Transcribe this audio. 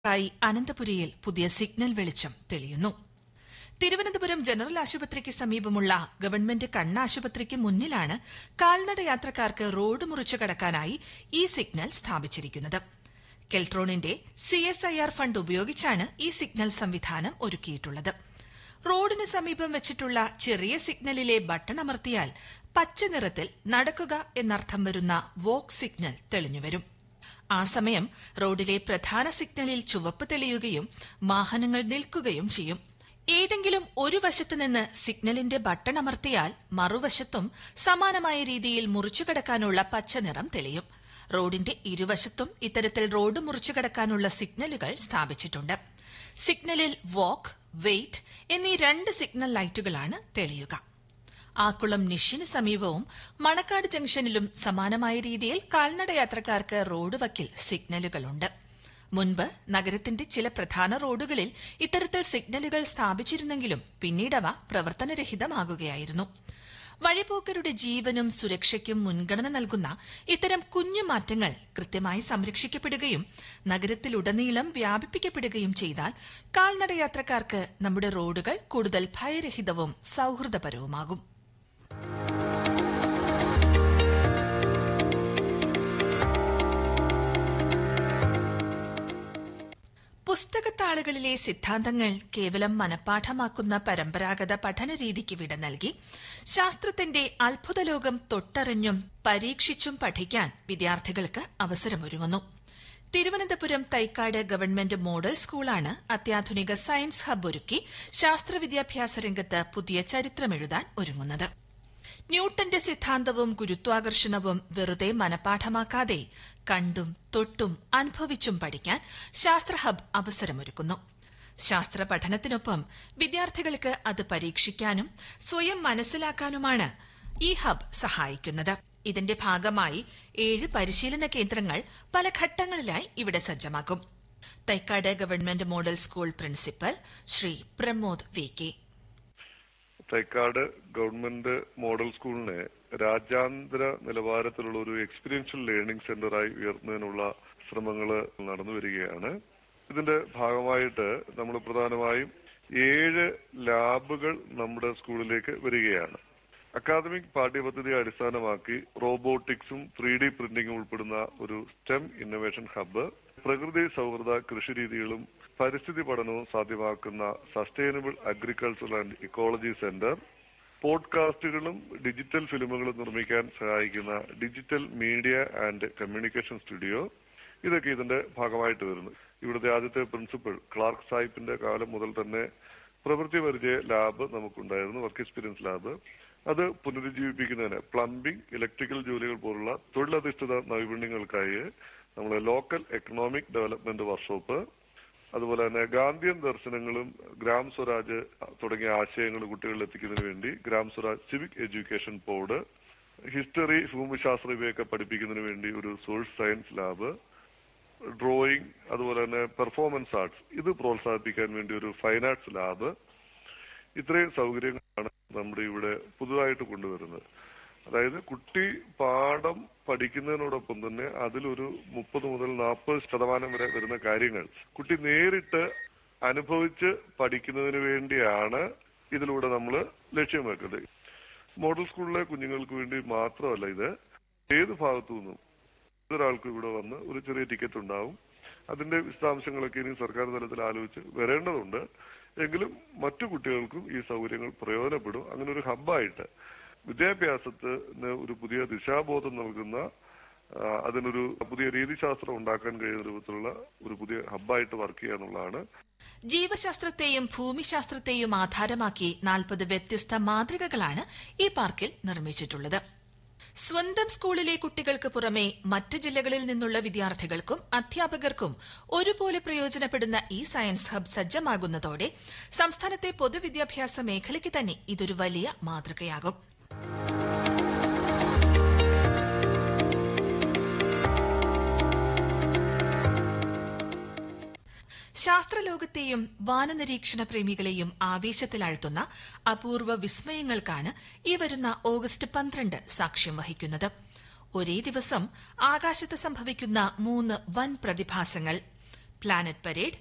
ായി അനന്തപുരിയിൽ പുതിയ സിഗ്നൽ വെളിച്ചം തെളിയുന്നു തിരുവനന്തപുരം ജനറൽ ആശുപത്രിക്ക് സമീപമുള്ള ഗവൺമെന്റ് കണ്ണാശുപത്രിക്ക് മുന്നിലാണ് കാൽനട യാത്രക്കാർക്ക് റോഡ് മുറിച്ചു കടക്കാനായി ഈ സിഗ്നൽ സ്ഥാപിച്ചിരിക്കുന്നത് കെൽട്രോണിന്റെ സിഎസ്ഐആർ ഫണ്ട് ഉപയോഗിച്ചാണ് ഈ സിഗ്നൽ സംവിധാനം ഒരുക്കിയിട്ടുള്ളത് റോഡിന് സമീപം വെച്ചിട്ടുള്ള ചെറിയ സിഗ്നലിലെ ബട്ടൺ അമർത്തിയാൽ പച്ച നിറത്തിൽ നടക്കുക എന്നർത്ഥം വരുന്ന വോക്ക് സിഗ്നൽ തെളിഞ്ഞുവരും ആ സമയം റോഡിലെ പ്രധാന സിഗ്നലിൽ ചുവപ്പ് തെളിയുകയും വാഹനങ്ങൾ നിൽക്കുകയും ചെയ്യും ഏതെങ്കിലും ഒരു വശത്ത് നിന്ന് സിഗ്നലിന്റെ ബട്ടൺ അമർത്തിയാൽ മറുവശത്തും സമാനമായ രീതിയിൽ മുറിച്ചു കടക്കാനുള്ള പച്ച നിറം തെളിയും റോഡിന്റെ ഇരുവശത്തും ഇത്തരത്തിൽ റോഡ് മുറിച്ചു കടക്കാനുള്ള സിഗ്നലുകൾ സ്ഥാപിച്ചിട്ടുണ്ട് സിഗ്നലിൽ വാക്ക് വെയിറ്റ് എന്നീ രണ്ട് സിഗ്നൽ ലൈറ്റുകളാണ് തെളിയുക ആക്കുളം നിഷിന് സമീപവും മണക്കാട് ജംഗ്ഷനിലും സമാനമായ രീതിയിൽ കാൽനട യാത്രക്കാർക്ക് റോഡ് വക്കിൽ സിഗ്നലുകളുണ്ട് മുൻപ് നഗരത്തിന്റെ ചില പ്രധാന റോഡുകളിൽ ഇത്തരത്തിൽ സിഗ്നലുകൾ സ്ഥാപിച്ചിരുന്നെങ്കിലും പിന്നീടവ പ്രവർത്തനരഹിതമാകുകയായിരുന്നു വഴിപോക്കരുടെ ജീവനും സുരക്ഷയ്ക്കും മുൻഗണന നൽകുന്ന ഇത്തരം കുഞ്ഞു മാറ്റങ്ങൾ കൃത്യമായി സംരക്ഷിക്കപ്പെടുകയും നഗരത്തിലുടനീളം വ്യാപിപ്പിക്കപ്പെടുകയും ചെയ്താൽ കാൽനട യാത്രക്കാർക്ക് നമ്മുടെ റോഡുകൾ കൂടുതൽ ഭയരഹിതവും സൌഹൃദപരവുമാകും പുസ്തകത്താളുകളിലെ സിദ്ധാന്തങ്ങൾ കേവലം മനഃപ്പാഠമാക്കുന്ന പരമ്പരാഗത പഠനരീതിക്ക് വിട നൽകി ശാസ്ത്രത്തിന്റെ അത്ഭുതലോകം തൊട്ടറിഞ്ഞും പരീക്ഷിച്ചും പഠിക്കാൻ വിദ്യാർത്ഥികൾക്ക് അവസരമൊരുങ്ങുന്നു തിരുവനന്തപുരം തൈക്കാട് ഗവൺമെന്റ് മോഡൽ സ്കൂളാണ് അത്യാധുനിക സയൻസ് ഹബ്ബ് ഒരുക്കി ശാസ്ത്ര വിദ്യാഭ്യാസ രംഗത്ത് പുതിയ ചരിത്രമെഴുതാൻ ഒരുങ്ങുന്നത് ന്യൂട്ടന്റെ സിദ്ധാന്തവും ഗുരുത്വാകർഷണവും വെറുതെ മനഃപ്പാഠമാക്കാതെ കണ്ടും തൊട്ടും അനുഭവിച്ചും പഠിക്കാൻ ശാസ്ത്ര ഹബ് അവസരമൊരുക്കുന്നു ശാസ്ത്ര പഠനത്തിനൊപ്പം വിദ്യാർത്ഥികൾക്ക് അത് പരീക്ഷിക്കാനും സ്വയം മനസ്സിലാക്കാനുമാണ് ഈ ഹബ് സഹായിക്കുന്നത് ഇതിന്റെ ഭാഗമായി ഏഴ് പരിശീലന കേന്ദ്രങ്ങൾ പല ഘട്ടങ്ങളിലായി ഇവിടെ സജ്ജമാക്കും Thycaud government model school principal Shri Pramod V K Thycaud government model സ്കൂളിനെ രാജ്യാന്തര നിലവാരത്തിലുള്ള ഒരു എക്സ്പീരിയൻഷ്യൽ ലേണിംഗ് സെന്ററായി ഉയർത്തുന്നതിനുള്ള ശ്രമങ്ങൾ നടന്നു വരികയാണ് ഇതിന്റെ ഭാഗമായിട്ട് നമ്മൾ പ്രധാനമായും ഏഴ് ലാബുകൾ നമ്മുടെ സ്കൂളിലേക്ക് വരികയാണ് അക്കാദമിക് പാഠ്യപദ്ധതിയെ അടിസ്ഥാനമാക്കി റോബോട്ടിക്സും ത്രീ ഡി പ്രിന്റിംഗും ഉൾപ്പെടുന്ന ഒരു സ്റ്റെം ഇന്നൊവേഷൻ ഹബ്ബ് പ്രകൃതി സൗഹൃദ കൃഷി രീതികളും പരിസ്ഥിതി പഠനവും സാധ്യമാക്കുന്ന sustainable agriculture and ecology centre പോഡ്കാസ്റ്റുകളും ഡിജിറ്റൽ ഫിലിമുകളും നിർമ്മിക്കാൻ സഹായിക്കുന്ന digital media and communication studio ഇതൊക്കെ ഇതിന്റെ ഭാഗമായിട്ട് വരുന്നു ഇവിടുത്തെ ആദ്യത്തെ പ്രിൻസിപ്പൽ ക്ലാർക്ക് സാഹിബിന്റെ കാലം മുതൽ തന്നെ പ്രവൃത്തി പരിചയ ലാബ് നമുക്കുണ്ടായിരുന്നു വർക്ക് എക്സ്പീരിയൻസ് ലാബ് അത് പുനരുജ്ജീവിപ്പിക്കുന്നതിന് പ്ലംബിംഗ് ഇലക്ട്രിക്കൽ ജോലികൾ പോലുള്ള തൊഴിലധിഷ്ഠിത നൈപുണ്യങ്ങൾക്കായി നമ്മൾ ലോക്കൽ എക്കണോമിക് ഡെവലപ്മെന്റ് വർക്ക്ഷോപ്പ് അതുപോലെ തന്നെ ഗാന്ധിയൻ ദർശനങ്ങളും ഗ്രാം സ്വരാജ് തുടങ്ങിയ ആശയങ്ങൾ കുട്ടികളിൽ എത്തിക്കുന്നതിന് വേണ്ടി Gram Swaraj civic education board history ഭൂമിശാസ്ത്രം ഇവയൊക്കെ പഠിപ്പിക്കുന്നതിന് വേണ്ടി ഒരു സോഷ്യൽ സയൻസ് ലാബ് ഡ്രോയിങ് അതുപോലെ തന്നെ പെർഫോമൻസ് ആർട്സ് ഇത് പ്രോത്സാഹിപ്പിക്കാൻ വേണ്ടി ഒരു ഫൈൻ ആർട്സ് ലാബ് ഇത്രയും സൗകര്യങ്ങളാണ് നമ്മുടെ ഇവിടെ പുതുതായിട്ട് കൊണ്ടുവരുന്നത് അതായത് കുട്ടി പാഠം പഠിക്കുന്നതിനോടൊപ്പം തന്നെ അതിലൊരു മുപ്പത് മുതൽ നാൽപ്പത് ശതമാനം വരെ വരുന്ന കാര്യങ്ങൾ കുട്ടി നേരിട്ട് അനുഭവിച്ച് പഠിക്കുന്നതിന് വേണ്ടിയാണ് ഇതിലൂടെ നമ്മൾ ലക്ഷ്യം വെക്കുന്നത് മോഡൽ സ്കൂളിലെ കുഞ്ഞുങ്ങൾക്ക് വേണ്ടി മാത്രമല്ല ഇത് ഏത് ഭാഗത്തു നിന്നും ഏതൊരാൾക്കും ഇവിടെ വന്ന് ഒരു ചെറിയ ടിക്കറ്റ് ഉണ്ടാവും അതിന്റെ വിശദാംശങ്ങളൊക്കെ ഇനി സർക്കാർ തലത്തിൽ ആലോചിച്ച് വരേണ്ടതുണ്ട് എങ്കിലും മറ്റു കുട്ടികൾക്കും ഈ സൗകര്യങ്ങൾ പ്രയോജനപ്പെടും അങ്ങനെ ഒരു ഹബ്ബായിട്ട് വിദ്യാഭ്യാസത്തിന് ഒരു പുതിയ ദിശാബോധം നൽകുന്ന അതിനൊരു പുതിയ രീതിശാസ്ത്രം ഉണ്ടാക്കാൻ കഴിയുന്ന രൂപത്തിലുള്ള ഒരു പുതിയ ഹബ്ബായിട്ട് വർക്ക് ചെയ്യുക എന്നുള്ളതാണ് ജീവശാസ്ത്രത്തെയും ഭൂമിശാസ്ത്രത്തെയും ആധാരമാക്കി നാൽപ്പത് വ്യത്യസ്ത മാതൃകകളാണ് ഈ പാർക്കിൽ നിർമ്മിച്ചിട്ടുള്ളത് സ്വന്തം സ്കൂളിലെ കുട്ടികൾക്ക് പുറമെ മറ്റ് ജില്ലകളിൽ നിന്നുള്ള വിദ്യാർത്ഥികൾക്കും അധ്യാപകർക്കും ഒരുപോലെ പ്രയോജനപ്പെടുന്ന ഈ സയൻസ് ഹബ് സജ്ജമാകുന്നതോടെ സംസ്ഥാനത്തെ പൊതുവിദ്യാഭ്യാസ മേഖലയ്ക്ക് തന്നെ ഇതൊരു വലിയ മാതൃകയാകും ശാസ്ത്രലോകത്തെയും വാനനിരീക്ഷണ പ്രേമികളെയും ആവേശത്തിലാഴ്ത്തുന്ന അപൂർവ വിസ്മയങ്ങൾക്കാണ് ഈ വരുന്ന ഓഗസ്റ്റ് പന്ത്രണ്ട് സാക്ഷ്യം വഹിക്കുന്നത് ഒരേ ദിവസം ആകാശത്ത് സംഭവിക്കുന്ന മൂന്ന് വൻ പ്രതിഭാസങ്ങൾ പ്ലാനറ്റ് പരേഡ്